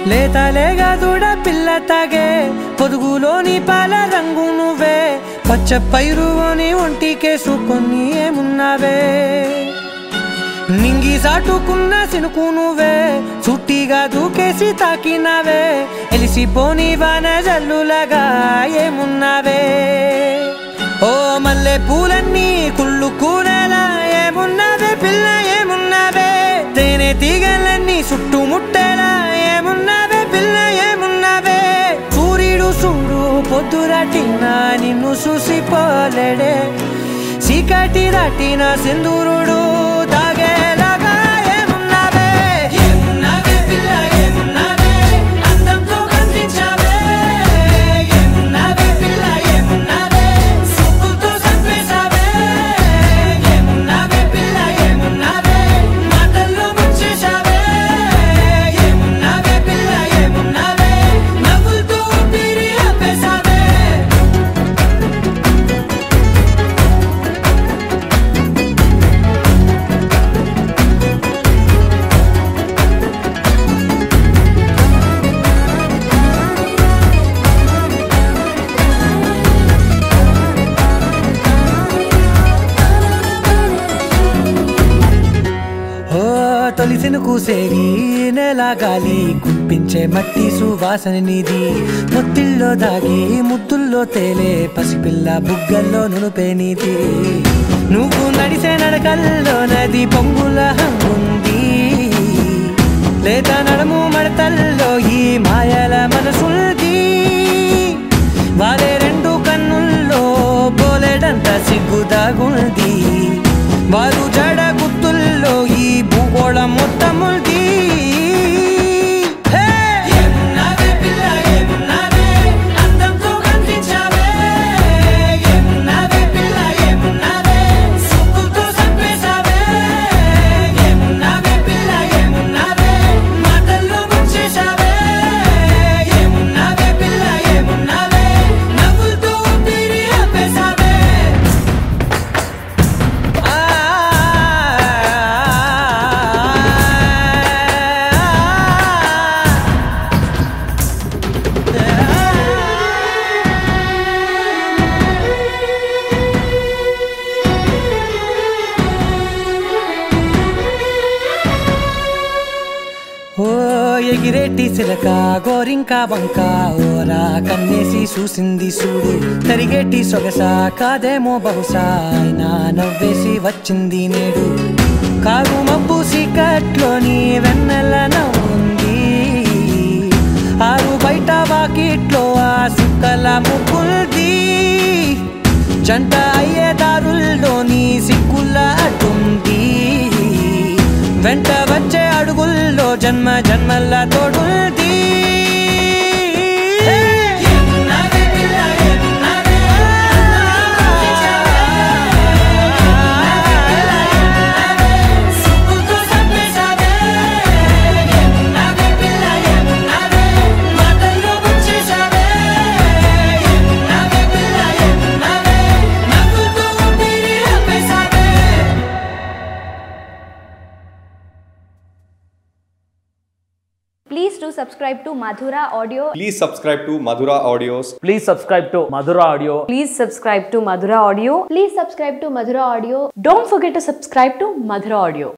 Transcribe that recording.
లేతలేగా దూడ పిల్ల తాగే పొదుగులోని పాల రంగు నువ్వే పచ్చ పైరుని ఒంటికేసుకొని ఏమున్నావే నింగి సాటుకున్న సినుకు నువ్వే చుట్టిగా దూకేసి తాకినావే ఎలిసిపోని వాన జల్లులగా ఏమున్నావే ఓ మల్లె పూలన్నీ కుళ్ళు కూరలా ఏమున్నావే పిల్ల ఏమున్నావే తేనె తీగలన్నీ చుట్టుముట్టేలా ఏమున్నావే పిల్ల ఏమున్నావే సూర్యుడు చూడు పొద్దురాటిన నిన్ను చూసిపోలేడే చీకటి దాటిన సింధూరుడు తాగేలాగా ఏమున్నావే ఏమున్నావే పిల్ల ఏమున్నావే అందంతో కనిపించావే ఏమున్నావే పిల్ల ఏమున్నావే సుక్కుతో చంపేశావే ఏమున్నావే పిల్ల ఏమున్నావే మాటల్లో ముంచేశావే ఏమున్నావే పిల్ల ఏమున్నావే నవ్వులతో ఊపిరి ఆపేశావే ఓ తొలిసిన కూసేగి నెల గాలి కుప్పించే మట్టి సువాసన నీది ముత్తిల్లో దాగి ముద్దుల్లో తేలే పసిపిల్ల బుగ్గల్లో నునుపే నీది నువ్వు నడిసే నడకల్లో నది పొంగుల హంగుంది లేత నడుము మడతల్లో ఈ మాయల మనసుంది వారే రెండు కన్నుల్లో బోలెడంత సిగ్గుదాగుంది వారు జడ గుత్తుల్లో ఈ భూగోళం మొత్తముంది హే! ఏమున్నావే పిల్ల ఏమున్నావే అందంతో కనిపించావే ఏమున్నావే పిల్ల ఏమున్నావే సుక్కుతో చంపేశావే ఏమున్నావే పిల్ల ఏమున్నావే మాటల్లో ముంచేశావే ఏమున్నావే పిల్ల ఏమున్నావే నవ్వులతో ఊపిరి ఆపేశావే ఓ ఎగిరేటి సిలక గోరింక వంక ఓరా కన్నేసి చూసింది చూడు తరిగేటి సొగస కాదేమో బహుశా అయినా నవ్వేసి వచ్చింది నేడు కారు మబ్బు సీకట్లోని వెన్నెల నవ్వుంది ఆరు బయట వాకిట్లో ఆ సుక్కల ముగ్గుల్ది జంట అయ్యే దారుల్లోని సిక్కుల అడ్డుంది వెంట వచ్చే అడుగుల్లో జన్మ జన్మల తోడుంది ఏమున్నావే పిల్ల ఏమున్నావే సుక్కుతో చంపేశావే ఏమున్నావే పిల్ల ఏమున్నావే మాటల్లో ముంచేశావే ఏమున్నావే పిల్ల ఏమున్నావే నవ్వుతో ఊపిరి ఆపేశావే Please do subscribe to Madhura Audio. Please subscribe to Madhura Audios. Please subscribe to Madhura Audio. Please subscribe to Madhura Audio. Please subscribe to Madhura Audio. Don't forget to subscribe to Madhura Audio.